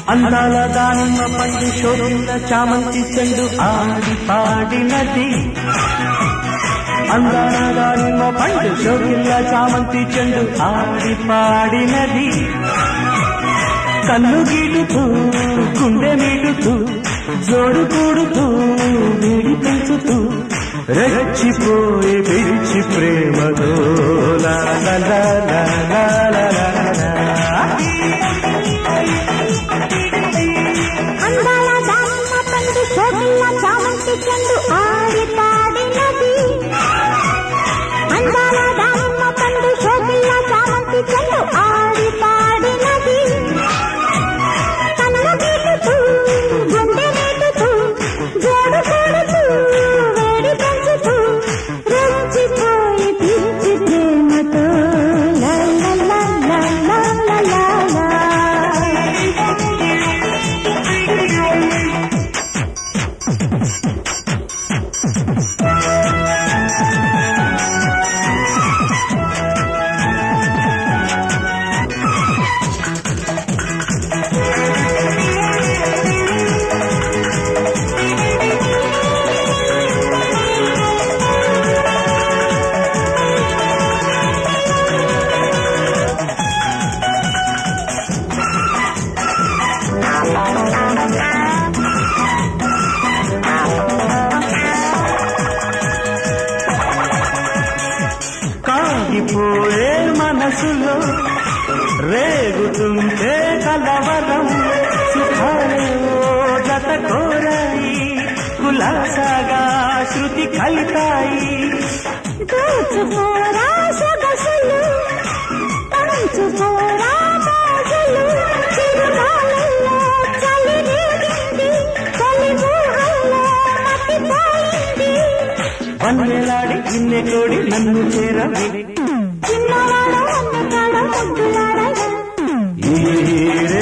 అందాల దానిమ్మ పండు శోభిల్ల చామంతి చెండు ఆడి పాడినది అందాల దానిమ్మ పండు శోభిల్ల చామంతి చెండు ఆడి పాడినది కన్ను గీటుతూ గుండె మీటుతూ జోడు కూడుతూ వేడి పెంచుతూ రెచ్చిపోయి పిలిచి ప్రేమతో లా లా లా లా లా లా లా లా. అందాల దానిమ్మ పండు శోభిల్ల చామంతి చెండు ఆడి పాడినది అందాల దానిమ్మ పండు శోభిల్ల చామంతి చెండు ఆడి పాడినది కన్ను గీటుతూ గుండె మీటుతూ జోడు కూడుతూ వేడి పెంచుతూ రెచ్చిపోయి పిలిచి ప్రేమతో లా లా లా లా లా లా లా లా. కాగిపోయే మనసులో రేగుతుంటే కలవరం సుఖాలేవో జత కోరాయి కులాసాగా శృతి కలితాయి దోచుకోరా సొగసులు పంచుకోరా మోజులు చిరునాళ్ళలో చలి రేగింది చలి ఊహల్లో మతిపోయింది వన్నెలాడి నిన్నె కోడి నన్ను చేరవి చిన్నవాడు అన్నగాడు ముద్దులాడగా ఈరే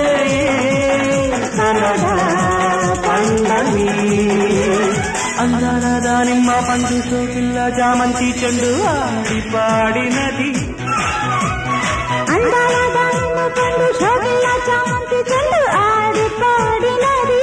సరదా పండని అందాల దానిమ్మ పండు సోపిల్ల జామంతి చెండు ఆడి పాడినది అందాల దానిమ్మ పండు శోభిల్ల చామంతి చెండు ఆడి పాడినది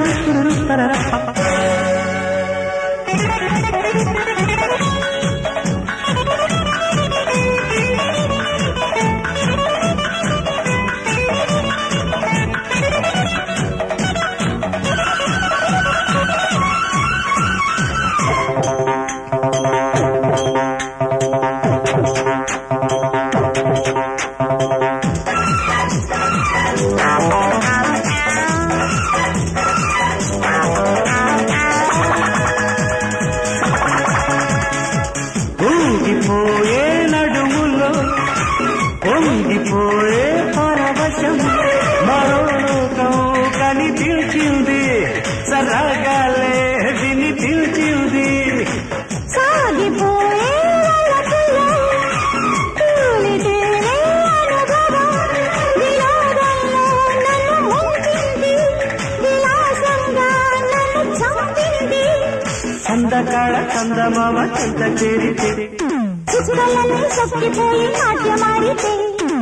ఊగిపోయే నడుములో పొంగిపోయే పరవశం మరో లోకం కనిపించింది సరగాలే వినిపించింది సాగిపోయే వలపులో తూలితేనే అనుభవం వినోదంలో నన్ను ముంచింది విలాసంగా నన్ను చంపింది సందకాడ చందమామ చెంత చేరితే చుక్కలని సొక్కిపోయి నాట్యమాడితే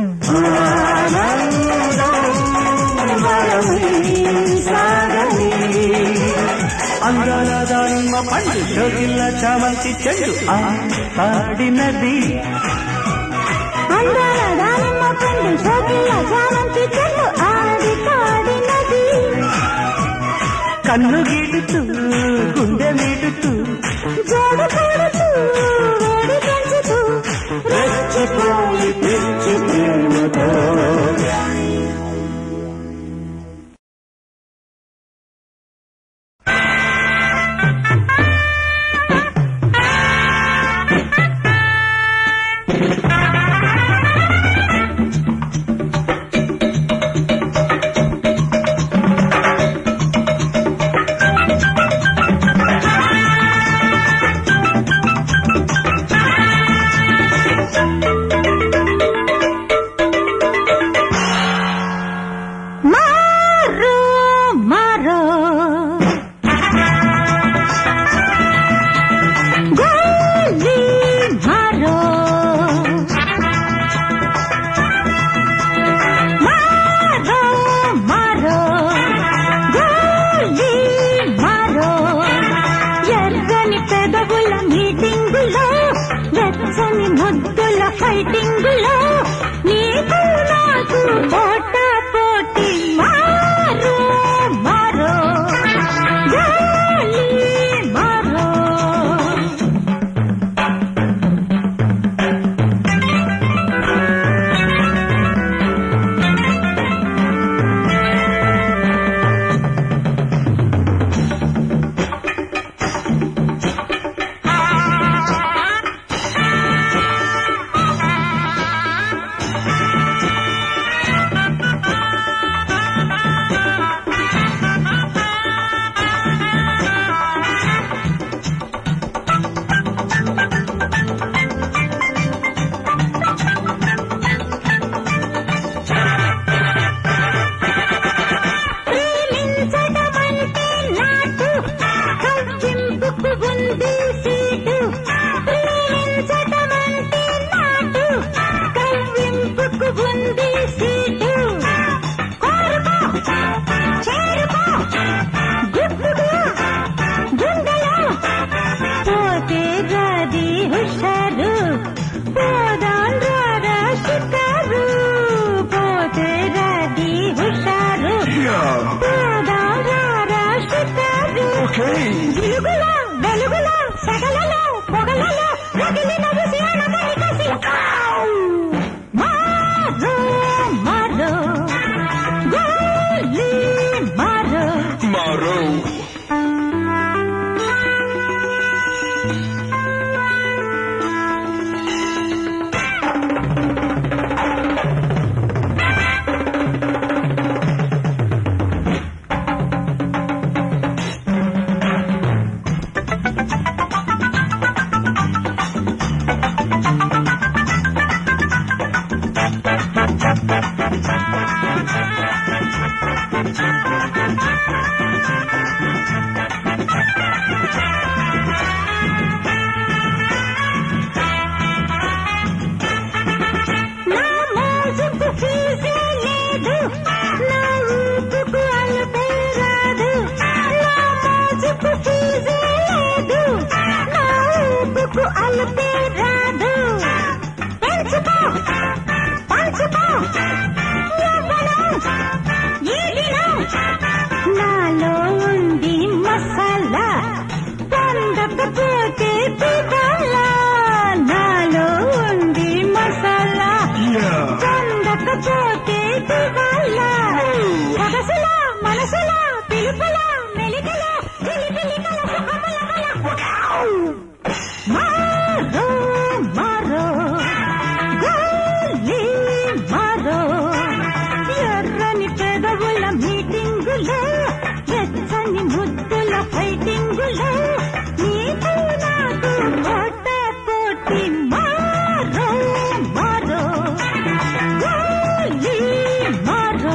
అందాల దానిమ్మ పండు శోకిల్ల చామంతి చెండు ఆ పాడినది అందాల దానిమ్మ పండు శోకిల్ల చామంతి చెట్టు ఆడి పాడినది కన్ను గీటుతూ గుండె మీటుతూ జోడు కూడుతూ వేడి పెంచుతూ రెచ్చిపోయి పిచ్చి ప్రేమతో మారో మారో గోలీ మారో మారో మారో రంగులో నీకు నాకు పోట పోటీ మారు మారో గాలి మారో ప్రేమించడమంటే నాటు కవ్వింపుకు ఉంది సీటు ప్రేమించడమంటే నాటు కవ్వింపుకు ఉంది సీటు కోరుకో చేరుకో గుట్టుగా గుండెలో పోతే గది హుషారు పోదాం రారా షికారు పోతే గది హుషారు పోదాం రారా షికారు జిలుగుల వెలుగుల సగలలో పొగలలో రగిలిన విషయాల కలిసి మారో మారో గోలీ మారో మారో నా మోజుకు ఫీజే లేదు నా ఊపుకు అలుపే రాదు నా మోజుకు ఫీజే లేదు నా ఊపుకు అలుపే రాదు పెంచుకో పంచుకో యవ్వనం ఈడినం నాలో ఉంది మసాలా పొందకపోతే దిగాలా నాలో ఉంది మసాలా పొందకపోతే దిగాలా సొగసులా మనసులా పిలుపులా మెలికలా పిలిపిలికల సుఖముల మారో మారో గోలీ మారో ఎర్రని పెదవుల మీటింగులో వెచ్చని ముద్దుల ఫైటింగులో నీకు నాకు పోట పోటీ మారో మారో గోలీ మారో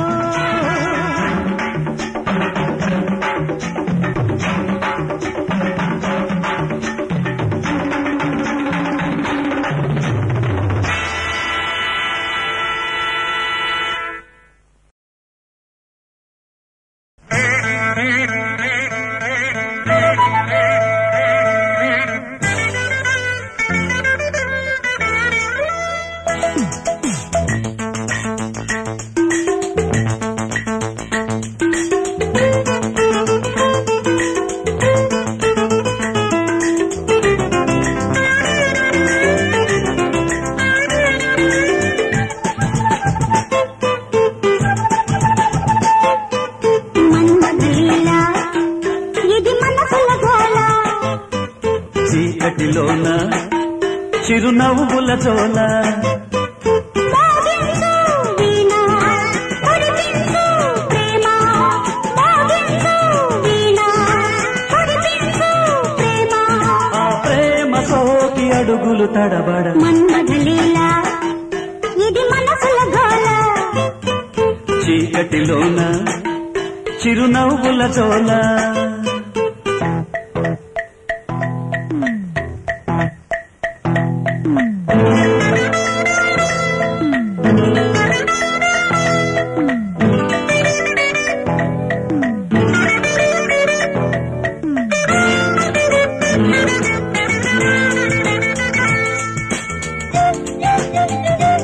మన్మధులీలా ఇది మనసుల గోళ చీకటిలోన చిరునవ్వుల జోల మోగించు వీణ కురిపించు ప్రేమ మోగించు వీణ కురిపించు ప్రేమ ఆ ప్రేమ సోకి అడుగులు తడబడ మన్మధులీలా ఇది మనసుల గోళ చీకటిలోన చిరునవ్వుల జోల Thank you.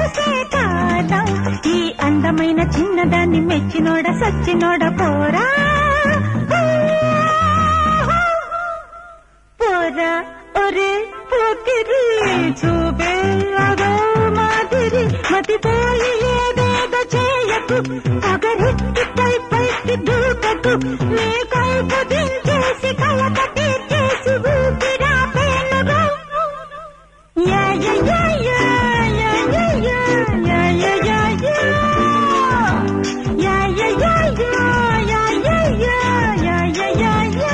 సచ్చినోడ పోరా పోరా ఒరే పోకిరి చూపే అదో మాదిరి మతిపోయి ఏదేదో చేయకు పగరెత్తి పై పైకి దూకకు నీ కైపు దించేసి కలక తీర్చేసి ఊపిరా పేనుగా యా యా యా యా యా యా యా యా యా యా యా యా యా యా యా యా యా యా యా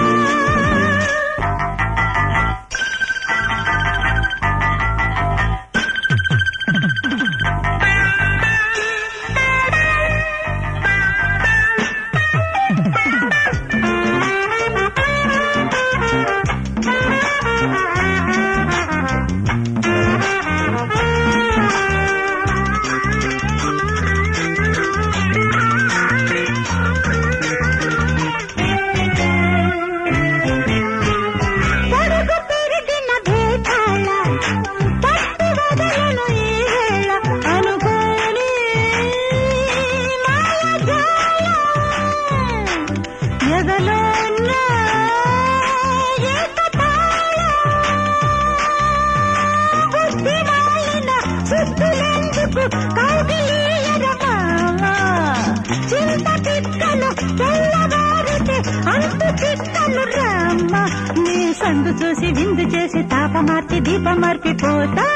పొడుగు పెరిగిన భేదాల పట్టు వదలను ఈ వేళ అనుకోని మాయజాల ఎదలో ఉన్న ఏకతాళ బుద్ధి మాలిన సిద్ధులెందుకు కౌగిలీయరమా చింత తిక్కలు తెల్లవారితే అంతు తిక్కలు రామ్మ నీ సందు చూసి విందు చేసి తాపమార్చి దీపమార్పిపోతా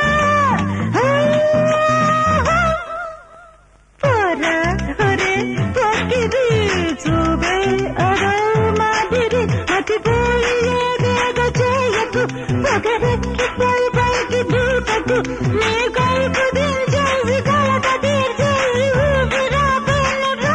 పోరా ఒరే పొక్కిది చూపే అదో మాదిరి మతిపోయి ఏదేదో చేయకు పొగరెక్కి పై పైకి దూకకు నీ కైపు దించేసి కలక తీర్చేసి ఊపిరా పెళ్ళరా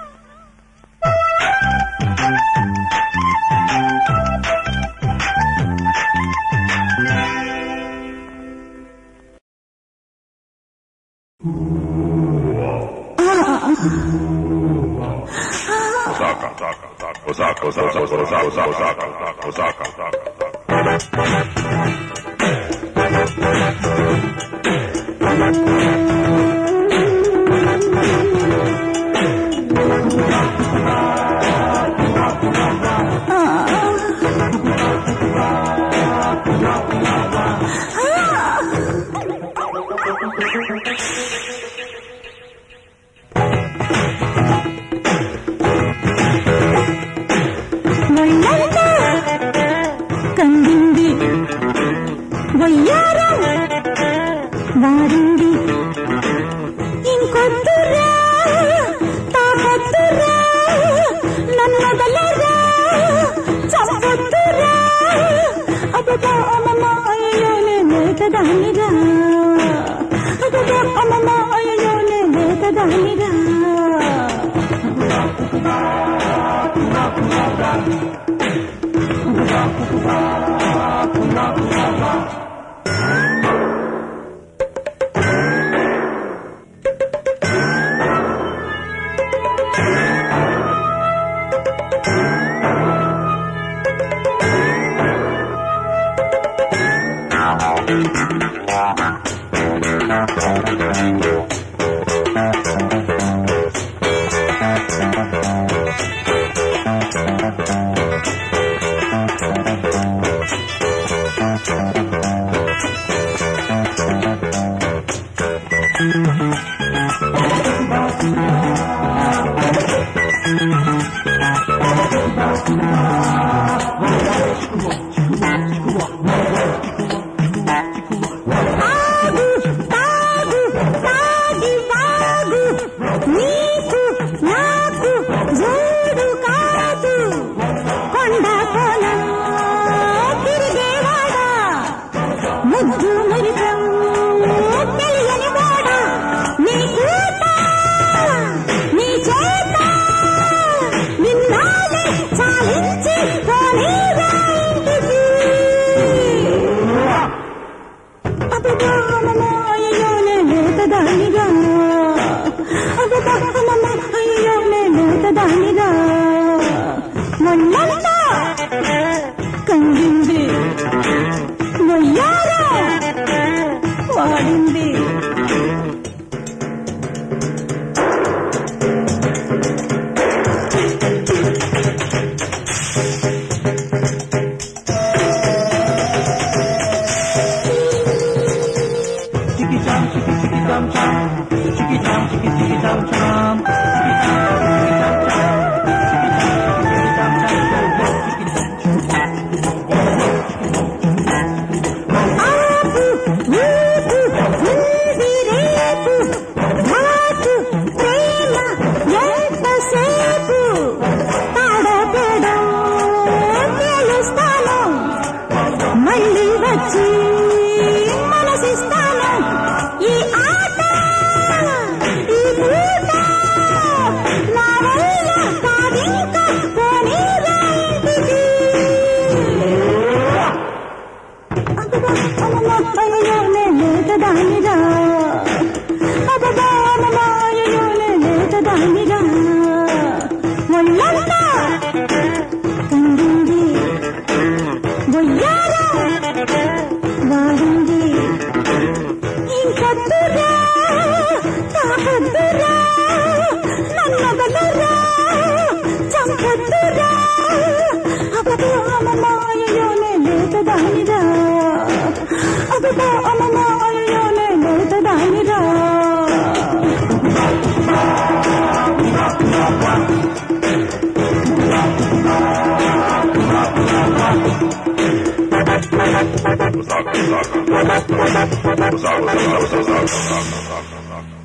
Osaka, Osaka, Osaka, Osaka, Osaka, Osaka, Osaka, Osaka, Osaka. ఒళ్ళంతా కందింది వయ్యారం వాడింది ఇంకొద్దురా తాకొద్దురా నన్నదలరా చంపొద్దురా అబ్బా అమ్మమ్మ అయ్యో నేనే కదానిరా అబ్బా అమ్మమ్మ అయ్యో నేనే కదానిరా ఆగు తాగు తాగి వాగు నీకు నాకు జోడు కాదు కొండ కోన తిరిగేవాడా ముద్దు మురికం తెలియని వాడా నీ కూత నీ చేత నిన్నాలే చాలించి పోనీరా ఇంటికి కంగింది వయ్యారా వాడింది cham cham, chicky cham, chicky chicky cham cham, chicky cham, chicky cham cham, chicky cham, chicky cham cham, chicky ఆపు ఊపు ఉంది రేపు ఘాటు ప్రేమ ఎంతసేపు తాడతేడం తెలుస్తాను మళ్ళీ వచ్చి మనసిస్తాను ఈ ఆట ఈ పూట నా వల్ల కాదింక పోనీరా ఇంటికి అయ్యోనే లేతదానిరా అబ్బా అయ్యోనే లేతదానిరా ఒళ్ళంతా కందింది బొయ్యారా వాడింది ఇంకొద్దురా తాకొద్దురా నన్నగలరా చంపొద్దురా అబ్బా అమ్మమ్మాయయోనే లేతదానిరా అబ్బా అమ్మమ్మాయయోనే లేతదానిరా Saca, saca. Saca, saca, saca, saca, saca, saca, saca.